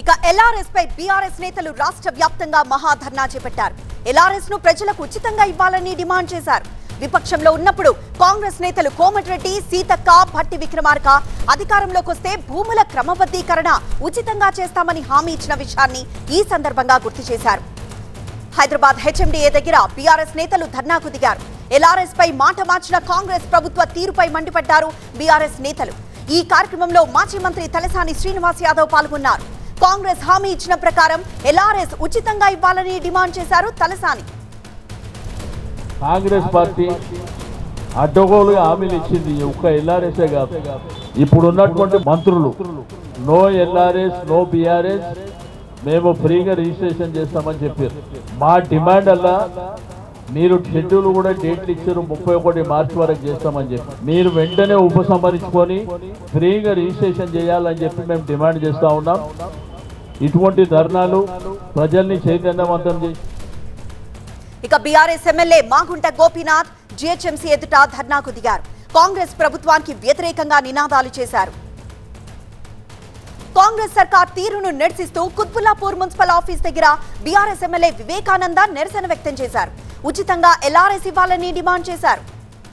ఇక ఎల్ఆర్ఎస్ పై బీఆర్ఎస్ నేతలు రాష్ట్ర వ్యాప్తంగా మహాధర్నా చేపట్టారు ఎల్ఆర్ఎస్ ను ప్రజలకు ఉచితంగా ఇవ్వాలని డిమాండ్ చేశారు విపక్షంలో ఉన్నప్పుడు కాంగ్రెస్ నేతలు కోమటిరెడ్డి సీతక్క భట్టి విక్రమార్క అధికారంలోకి వస్తే భూముల క్రమబద్ధీకరణ ఉచితంగా చేస్తామని హామీ ఇచ్చిన విషయాన్ని ఈ సందర్భంగా గుర్తు చేశారు హైదరాబాద్ హెచ్ఎండిఏ దగ్గర బీఆర్ఎస్ నేతలు ధర్నాకు దిగారు ఎల్ఆర్ఎస్ పై మాట మార్చిన కాంగ్రెస్ ప్రభుత్వ తీరుపై మండిపడ్డారు బీఆర్ఎస్ నేతలు ఈ కార్యక్రమంలో మాజీ మంత్రి తలసాని శ్రీనివాస్ యాదవ్ పాల్గొన్నారు కాంగ్రెస్ హామీ ఇచ్చిన ప్రకారం ఎల్ఆర్ఎస్ ఉచితంగా ఇవ్వాలని డిమాండ్ చేశారు తలసాని కాంగ్రెస్ పార్టీ అడ్డగోలుగా హామీలు ఇచ్చింది ఒక్క ఎల్ఆర్ఎస్ఏ కాదు ఇప్పుడు ఉన్నటువంటి మంత్రులు నో ఎల్ఆర్ఎస్ నో బిఆర్ఎస్ మేము ఫ్రీగా రిజిస్ట్రేషన్ చేస్తామని చెప్పారు మా డిమాండ్ అలా మీరు షెడ్యూల్ కూడా డేట్లు ఇచ్చారు ముప్పై ఒకటి మార్చి వరకు చేస్తామని చెప్పి మీరు వెంటనే ఉపసంహరించుకొని ఫ్రీగా రిజిస్ట్రేషన్ చేయాలని చెప్పి మేము డిమాండ్ చేస్తా ఉన్నాం ఇటువంటి ధర్నాలు ప్రజల్ని చైతన్యవంతం చేసి ఇక BRS MLA Maganti Gopinath GHMC ఎదుట ధర్నాకు దిగారు కాంగ్రెస్ ప్రభుత్వానికి వ్యతిరేకంగా నినాదాలు చేశారు కాంగ్రెస్ సర్కార్ తీరును నిరసిస్తూ కుత్బుల్లాపూర్ మున్సిపల్ ఆఫీస్ దగ్గర బీఆర్ఎస్ ఎమ్మెల్యే వివేకానంద నిరసన వ్యక్తం చేశారు ఉచితంగా ఎల్ఆర్ఎస్ ఇవ్వాలని డిమాండ్ చేశారు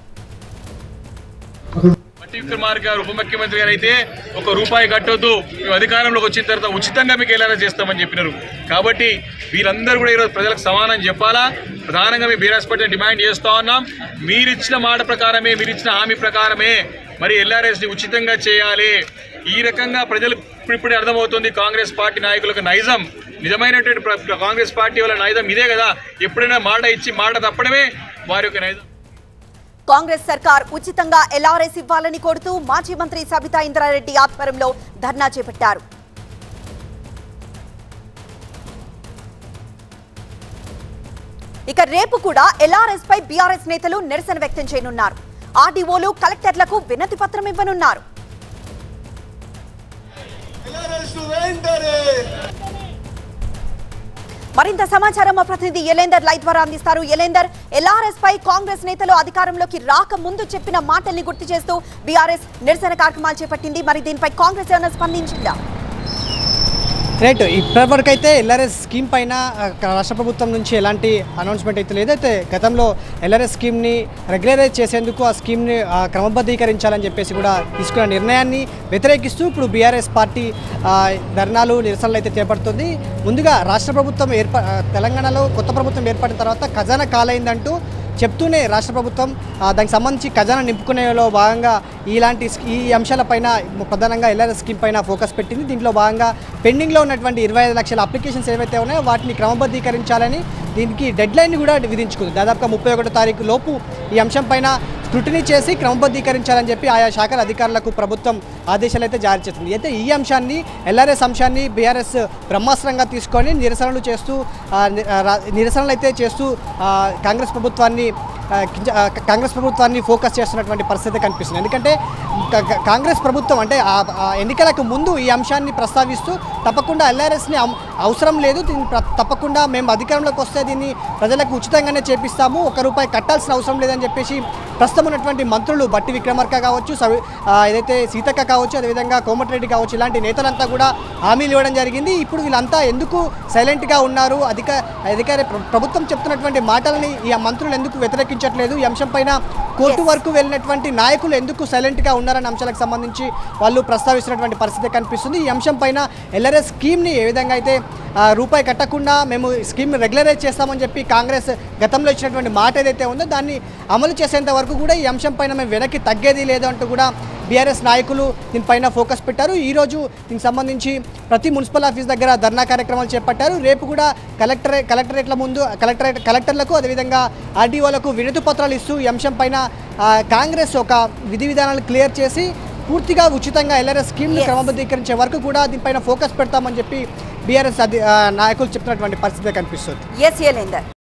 మట్టి విక్రమార్క గారు ఉప ముఖ్యమంత్రి గారు అయితే ఒక రూపాయి కట్టొద్దు మేము అధికారంలోకి వచ్చిన తర్వాత ఉచితంగా మీకు ఎలా చేస్తామని చెప్పినారు కాబట్టి వీరందరూ కూడా ఈరోజు ప్రజలకు సమానం చెప్పాలా ప్రధానంగా మేము బీరాస్ పట్ల డిమాండ్ చేస్తా ఉన్నాం మీరిచ్చిన మాట ప్రకారమే మీరిచ్చిన హామీ ప్రకారమే మరి ఎల్ఆర్ఎస్ని ఉచితంగా చేయాలి ఈ రకంగా ప్రజలు ఇప్పుడిప్పుడే అర్థమవుతుంది కాంగ్రెస్ పార్టీ నాయకులకు నైజం నిజమైనటువంటి ప్ర- కాంగ్రెస్ పార్టీ వాళ్ళ నైజం ఇదే కదా ఎప్పుడైనా మాట ఇచ్చి మాట తప్పడమే వారి యొక్క నైజం కాంగ్రెస్ సర్కార్ ఉచితంగా ఎల్ఆర్ఎస్ ఇవ్వాలని కోరుతూ మాజీ మంత్రి సబితా ఇంద్రారెడ్డి ఆధ్వర్యంలో ధర్నా చేపట్టారు ఇక రేపు కూడా ఎల్ఆర్ఎస్ పై బీఆర్ఎస్ నేతలు నిరసన వ్యక్తం చేయనున్నారు ఆర్డీఓలు కలెక్టర్లకు వినతి పత్రం ఇవ్వనున్నారు మరింత సమాచారం మా ప్రతినిధి ఎలేందర్ లైవ్ ద్వారా అందిస్తారు ఎలేందర్ ఎల్ఆర్ఎస్ పై కాంగ్రెస్ నేతలు అధికారంలోకి రాక ముందు చెప్పిన మాటల్ని గుర్తు చేస్తూ బీఆర్ఎస్ నిరసన కార్యక్రమాలు చేపట్టింది మరి దీనిపై కాంగ్రెస్ ఏమైనా స్పందించిందా రైట్ ఇప్పటివరకు అయితే ఎల్ఆర్ఎస్ స్కీమ్ పైన ఆ, రాష్ట్ర ప్రభుత్వం నుంచి ఎలాంటి అనౌన్స్మెంట్ అయితే లేదైతే గతంలో ఎల్ఆర్ఎస్ స్కీమ్ని రెగ్యులరైజ్ చేసేందుకు ఆ స్కీమ్ని ఆ, క్రమబద్ధీకరించాలని చెప్పేసి కూడా తీసుకున్న నిర్ణయాన్ని వ్యతిరేకిస్తూ ఇప్పుడు బీఆర్ఎస్ పార్టీ ఆ, ధర్నాలు నిరసనలు అయితే చేపడుతుంది ముందుగా రాష్ట్ర ప్రభుత్వం ఏర్ప ఆ, తెలంగాణలో కొత్త ప్రభుత్వం ఏర్పడిన తర్వాత ఖజానా కాలైందంటూ చెప్తూనే రాష్ట్ర ప్రభుత్వం ఆ, దానికి సంబంధించి ఖజానా నింపుకునేలో భాగంగా ఇలాంటి స్కీ- ఈ అంశాలపైన ప్రధానంగా ఎల్ఆర్ఎస్ స్కీమ్ పైన ఫోకస్ పెట్టింది దీంట్లో భాగంగా పెండింగ్లో ఉన్నటువంటి ఇరవై ఐదు లక్షల అప్లికేషన్స్ ఏవైతే ఉన్నాయో వాటిని క్రమబద్ధీకరించాలని దీనికి డెడ్ లైన్ కూడా విధించుకుంది దాదాపుగా ముప్పై ఒకటో తారీఖు లోపు ఈ అంశం పైన స్క్రూటినీ చేసి క్రమబద్ధీకరించాలని చెప్పి ఆయా శాఖల అధికారులకు ప్రభుత్వం ఆదేశాలు అయితే జారీ చేస్తుంది అయితే ఈ అంశాన్ని ఎల్ఆర్ఎస్ అంశాన్ని బీఆర్ఎస్ బ్రహ్మాస్త్రంగా తీసుకొని నిరసనలు చేస్తూ ఆ, ని- ఆ, రా- నిరసనలు అయితే చేస్తూ ఆ, కాంగ్రెస్ ప్రభుత్వాన్ని ఆ, కించ- ఆ, కాంగ్రెస్ ప్రభుత్వాన్ని ఫోకస్ చేస్తున్నటువంటి పరిస్థితి కనిపిస్తుంది ఎందుకంటే క- క- కాంగ్రెస్ ప్రభుత్వం అంటే ఆ ఆ ఎన్నికలకు ముందు ఈ అంశాన్ని ప్రస్తావిస్తూ తప్పకుండా ఎల్ఆర్ఎస్ని అవసరం లేదు దీన్ని ప్ర- తప్పకుండా మేము అధికారంలోకి వస్తే దీన్ని ప్రజలకు ఉచితంగానే చేపిస్తాము ఒక రూపాయి కట్టాల్సిన అవసరం లేదని చెప్పేసి ప్రస్తుతం ఉన్నటువంటి మంత్రులు బట్టి విక్రమార్క కావచ్చు సవి ఆ, ఏదైతే సీతక్క కావచ్చు అదేవిధంగా కోమటిరెడ్డి కావచ్చు ఇలాంటి నేతలంతా కూడా హామీలు ఇవ్వడం జరిగింది ఇప్పుడు వీళ్ళంతా ఎందుకు సైలెంట్గా ఉన్నారు అధిక అధికార ప్ర- ప్రభుత్వం చెప్తున్నటువంటి మాటలని ఈ మంత్రులు ఎందుకు వ్యతిరేకించట్లేదు ఈ అంశం పైన కోర్టు Yes. వరకు వెళ్ళినటువంటి నాయకులు ఎందుకు సైలెంట్గా ఉన్నారన్న అంశాలకు సంబంధించి వాళ్ళు ప్రస్తావిస్తున్నటువంటి పరిస్థితి కనిపిస్తుంది ఈ అంశం పైన ఎల్ఆర్ఎస్ స్కీమ్ని ఏ విధంగా అయితే ఆ, రూపాయి కట్టకుండా మేము స్కీమ్ రెగ్యులరైజ్ చేస్తామని చెప్పి కాంగ్రెస్ గతంలో ఇచ్చినటువంటి మాట ఏదైతే ఉందో దాన్ని అమలు చేసేంత వరకు కూడా ఈ అంశం పైన మేము వెనక్కి తగ్గేది లేదు అంటూ కూడా బీఆర్ఎస్ నాయకులు దీనిపైన ఫోకస్ పెట్టారు ఈరోజు దీనికి సంబంధించి ప్రతి మున్సిపల్ ఆఫీస్ దగ్గర ధర్నా కార్యక్రమాలు చేపట్టారు రేపు కూడా కలెక్టరే కలెక్టరేట్ల ముందు కలెక్టరేట్ కలెక్టర్లకు అదేవిధంగా ఆర్డీఓలకు వినతి పత్రాలు ఇస్తూ ఈ అంశం పైన ఆ, కాంగ్రెస్ ఒక విధి విధానాలు క్లియర్ చేసి పూర్తిగా ఉచితంగా ఎల్ఆర్ఎస్ స్కీమ్ని Yes. క్రమబద్ధీకరించే వరకు కూడా దీనిపైన ఫోకస్ పెడతామని చెప్పి బీఆర్ఎస్ అధి ఆ, నాయకులు చెప్తున్నటువంటి పరిస్థితి కనిపిస్తుంది ఎస్ ఎలేందర్